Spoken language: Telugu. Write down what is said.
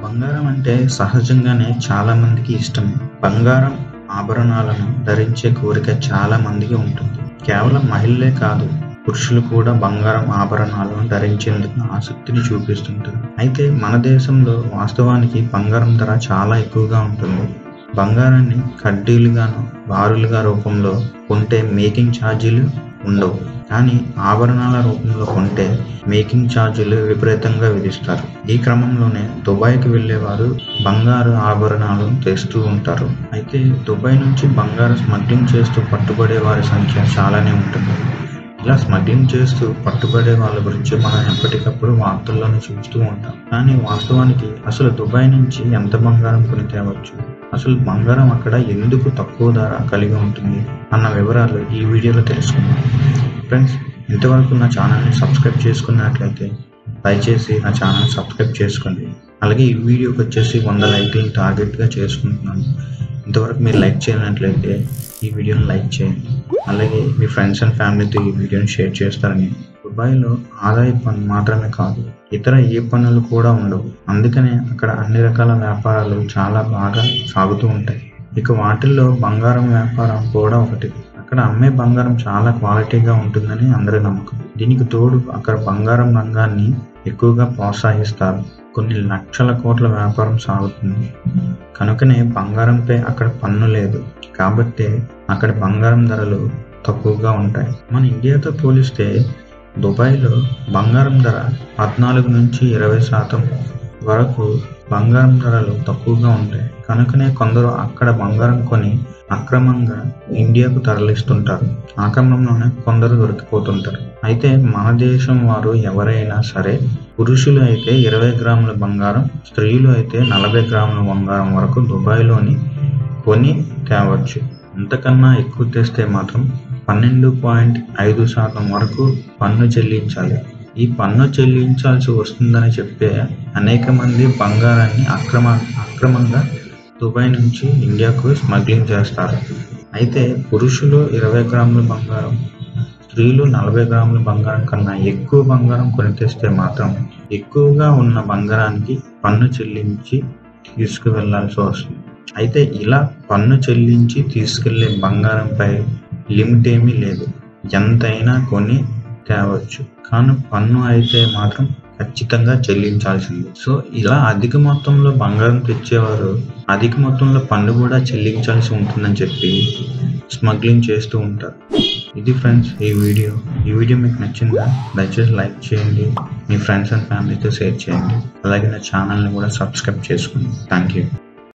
బంగారం అంటే సహజంగానే చాలా మందికి ఇష్టమే బంగారం ఆభరణాలను ధరించే కోరిక చాలా మందికి ఉంటుంది కేవలం మహిళలే కాదు పురుషులు కూడా బంగారం ఆభరణాలను ధరించేందుకు ఆసక్తిని చూపిస్తుంటారు అయితే మన దేశంలో వాస్తవానికి బంగారం ధర చాలా ఎక్కువగా ఉంటుంది బంగారాన్ని కడ్డీలుగాను బారులుగా రూపంలో కొంటే మేకింగ్ ఛార్జీలు ఉండవు కానీ ఆభరణాల రూపంలో కొంటే మేకింగ్ ఛార్జీలు విపరీతంగా విధిస్తారు ఈ క్రమంలోనే దుబాయ్కి వెళ్ళేవారు బంగారు ఆభరణాలు తెస్తూ ఉంటారు అయితే దుబాయ్ నుంచి బంగారు స్మగ్లింగ్ చేస్తూ పట్టుబడే వారి సంఖ్య చాలానే ఉంటుంది ఇలా స్మగ్లింగ్ చేస్తూ పట్టుబడే వాళ్ళ గురించి మనం ఎప్పటికప్పుడు వార్తల్లోనే చూస్తూ ఉంటాం కానీ వాస్తవానికి అసలు దుబాయ్ నుంచి ఎంత బంగారం కొని తేవచ్చు అసలు బంగారం అక్కడ ఎందుకు తక్కువ ధర కలిగి ఉంటుంది అన్న వివరాలు ఈ వీడియోలో తెలుసుకుందాం ఫ్రెండ్స్ ఇంతవరకు నా ఛానల్ని సబ్స్క్రైబ్ చేసుకున్నట్లయితే దయచేసి నా ఛానల్ సబ్స్క్రైబ్ చేసుకోండి అలాగే ఈ వీడియోకి వచ్చేసి వంద లైక్లను టార్గెట్గా చేసుకుంటున్నాను ఇంతవరకు మీరు లైక్ చేయనట్లయితే ఈ వీడియోని లైక్ చేయండి అలాగే మీ ఫ్రెండ్స్ అండ్ ఫ్యామిలీతో ఈ వీడియోని షేర్ చేస్తారని దుబాయ్లో ఆదాయ పన్ను మాత్రమే కాదు ఇతర ఏ పన్నులు కూడా ఉండవు అందుకనే అక్కడ అన్ని రకాల వ్యాపారాలు చాలా బాగా సాగుతూ ఉంటాయి ఇక వాటిల్లో బంగారం వ్యాపారం కూడా ఒకటి అక్కడ అమ్మే బంగారం చాలా క్వాలిటీగా ఉంటుందని అందరి నమ్మకం దీనికి తోడు అక్కడ బంగారం రంగాన్ని ఎక్కువగా ప్రోత్సహిస్తారు కొన్ని లక్షల కోట్ల వ్యాపారం సాగుతుంది కనుకనే బంగారంపై అక్కడ పన్ను లేదు కాబట్టి అక్కడ బంగారం ధరలు తక్కువగా ఉంటాయి మన ఇండియాతో పోలిస్తే దుబాయ్లో బంగారం ధర పద్నాలుగు నుంచి ఇరవై శాతం వరకు బంగారం ధరలు తక్కువగా ఉంటాయి కనుకనే కొందరు అక్కడ బంగారం కొని అక్రమంగా ఇండియాకు తరలిస్తుంటారు ఆ క్రమంలోనే కొందరు దొరికిపోతుంటారు అయితే మన దేశం వారు ఎవరైనా సరే పురుషులు అయితే ఇరవై గ్రాముల బంగారం స్త్రీలు అయితే నలభై గ్రాముల బంగారం వరకు దుబాయ్లోని కొని తేవచ్చు అంతకన్నా ఎక్కువ తెస్తే మాత్రం పన్నెండు పాయింట్ ఐదు శాతం వరకు పన్ను చెల్లించాలి ఈ పన్ను చెల్లించాల్సి వస్తుందని చెప్పే అనేక మంది బంగారాన్ని అక్రమ అక్రమంగా దుబాయ్ నుంచి ఇండియాకు స్మగ్లింగ్ చేస్తారు అయితే పురుషులు ఇరవై గ్రాముల బంగారం స్త్రీలు నలభై గ్రాముల బంగారం కన్నా ఎక్కువ బంగారం కొని తెస్తే మాత్రం ఎక్కువగా ఉన్న బంగారానికి పన్ను చెల్లించి తీసుకువెళ్లాల్సి వస్తుంది అయితే ఇలా పన్ను చెల్లించి తీసుకెళ్లే బంగారంపై లిమిట్ ఏమీ లేదు ఎంతైనా కొని తేవచ్చు కానీ పన్ను అయితే మాత్రం ఖచ్చితంగా చెల్లించాల్సిందే సో ఇలా అధిక మొత్తంలో బంగారం తెచ్చేవారు అధిక మొత్తంలో పన్ను కూడా చెల్లించాల్సి ఉంటుందని చెప్పి స్మగ్లింగ్ చేస్తూ ఉంటారు ఇది ఫ్రెండ్స్ ఈ వీడియో ఈ వీడియో మీకు నచ్చిందా దయచేసి లైక్ చేయండి మీ ఫ్రెండ్స్ అండ్ ఫ్యామిలీతో షేర్ చేయండి అలాగే నా ఛానల్ని కూడా సబ్స్క్రైబ్ చేసుకోండి థ్యాంక్ యూ